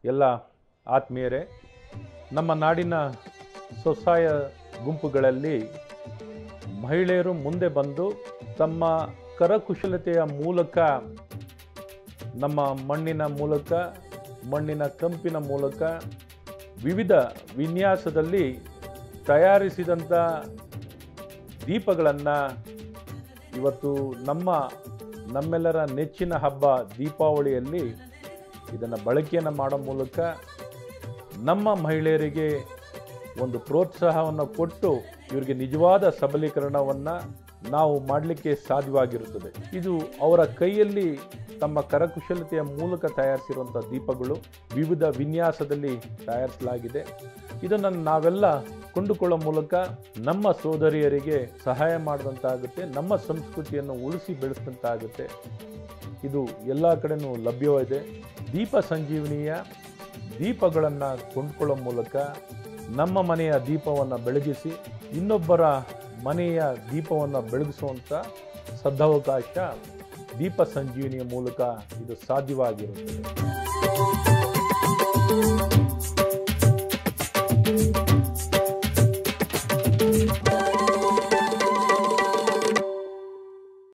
ಎಲ್ಲ ಆತ್ಮೀಯರೇ ನಮ್ಮ ನಾಡಿನ ಸ್ವಸಹಾಯ ಗುಂಪುಗಳಲ್ಲಿ ಮಹಿಳೆಯರು ಮುಂದೆ ಬಂದು ತಮ್ಮ ಕರಕುಶಲತೆಯ ಮೂಲಕ ನಮ್ಮ ಮಣ್ಣಿನ ಮೂಲಕ ಮಣ್ಣಿನ ಕಂಪಿನ ಮೂಲಕ ವಿವಿಧ ವಿನ್ಯಾಸದಲ್ಲಿ ತಯಾರಿಸಿದಂಥ ದೀಪಗಳನ್ನು ಇವತ್ತು ನಮ್ಮ ನಮ್ಮೆಲ್ಲರ ನೆಚ್ಚಿನ ಹಬ್ಬ ದೀಪಾವಳಿಯಲ್ಲಿ ಇದನ್ನು ಬಳಕೆಯನ್ನು ಮಾಡೋ ಮೂಲಕ ನಮ್ಮ ಮಹಿಳೆಯರಿಗೆ ಒಂದು ಪ್ರೋತ್ಸಾಹವನ್ನು ಕೊಟ್ಟು ಇವರಿಗೆ ನಿಜವಾದ ಸಬಲೀಕರಣವನ್ನು ನಾವು ಮಾಡಲಿಕ್ಕೆ ಸಾಧ್ಯವಾಗಿರುತ್ತದೆ ಇದು ಅವರ ಕೈಯಲ್ಲಿ ತಮ್ಮ ಕರಕುಶಲತೆಯ ಮೂಲಕ ತಯಾರಿಸಿರುವಂಥ ದೀಪಗಳು ವಿವಿಧ ವಿನ್ಯಾಸದಲ್ಲಿ ತಯಾರಿಸಲಾಗಿದೆ ಇದನ್ನು ನಾವೆಲ್ಲ ಕೊಂಡುಕೊಳ್ಳೋ ಮೂಲಕ ನಮ್ಮ ಸೋದರಿಯರಿಗೆ ಸಹಾಯ ಮಾಡಿದಂತಾಗುತ್ತೆ ನಮ್ಮ ಸಂಸ್ಕೃತಿಯನ್ನು ಉಳಿಸಿ ಬೆಳೆಸಿದಂತಾಗುತ್ತೆ ಇದು ಎಲ್ಲ ಕಡೆನೂ ಲಭ್ಯವಿದೆ ದೀಪ ಸಂಜೀವನಿಯ ದೀಪಗಳನ್ನು ಕೊಂಡ್ಕೊಳ್ಳೋ ಮೂಲಕ ನಮ್ಮ ಮನೆಯ ದೀಪವನ್ನು ಬೆಳಗಿಸಿ ಇನ್ನೊಬ್ಬರ ಮನೆಯ ದೀಪವನ್ನು ಬೆಳಗಿಸುವಂಥ ಸದವಕಾಶ ದೀಪ ಸಂಜೀವನಿಯ ಮೂಲಕ ಇದು ಸಾಧ್ಯವಾಗಿರುತ್ತದೆ